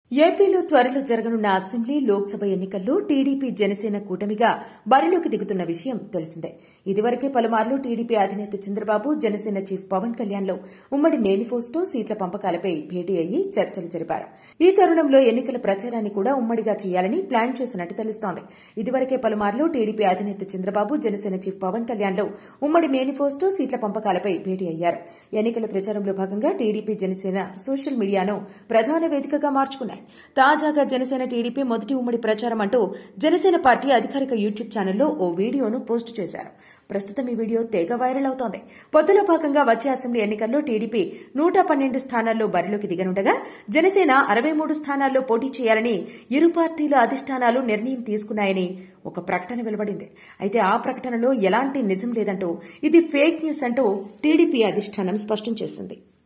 ఏపీలో త్వరలో జరగనున్న అసెంబ్లీ లోక్సభ ఎన్నికల్లో టీడీపీ జనసేన కూటమిగా బరిలోకి దిగుతున్న విషయం తెలిసిందే ఇదివరకే పలుమార్లు టీడీపీ అధినేత చంద్రబాబు జనసేన చీఫ్ పవన్ కళ్యాణ్లో ఉమ్మడి మేనిఫెస్టో సీట్ల పంపకాలపై భేటీ అయ్యి చర్చలు జరిపారు ఈ తరుణంలో ఎన్నికల ప్రచారాన్ని కూడా ఉమ్మడిగా చేయాలని ప్లాన్ చేసినట్టు తెలుస్తోంది ఇదివరకే పలుమార్లు టీడీపీ అధినేత చంద్రబాబు జనసేన చీఫ్ పవన్ కళ్యాణ్లో ఉమ్మడి మేనిఫెస్టో సీట్ల పంపకాలపై భేటీ అయ్యారు ఎన్నికల ప్రచారంలో భాగంగా టీడీపీ జనసేన సోషల్ మీడియాను ప్రధాన వేదికగా మార్చుకున్నాయి తాజాగా జనసేన టీడీపీ మొదటి ఉమ్మడి ప్రచారం అంటూ జనసేన పార్టీ అధికారిక యూట్యూబ్ ఛానల్లో ఓ వీడియోను పోస్టు చేశారు ప్రస్తుతం ఈ వీడియో తెగ వైరల్ అవుతోంది పొత్తులో భాగంగా వచ్చే అసెంబ్లీ ఎన్నికల్లో టీడీపీ నూట పన్నెండు స్థానాల్లో బరిలోకి దిగనుండగా జనసేన అరవై మూడు స్థానాల్లో పోటీ చేయాలని ఇరు పార్టీల అధిష్టానాలు నిర్ణయం తీసుకున్నాయని ఒక ప్రకటన వెలువడింది అయితే ఆ ప్రకటనలో ఎలాంటి నిజం లేదంటూ ఇది ఫేక్ న్యూస్ అంటూ టీడీపీ అధిష్టానం స్పష్టం చేసింది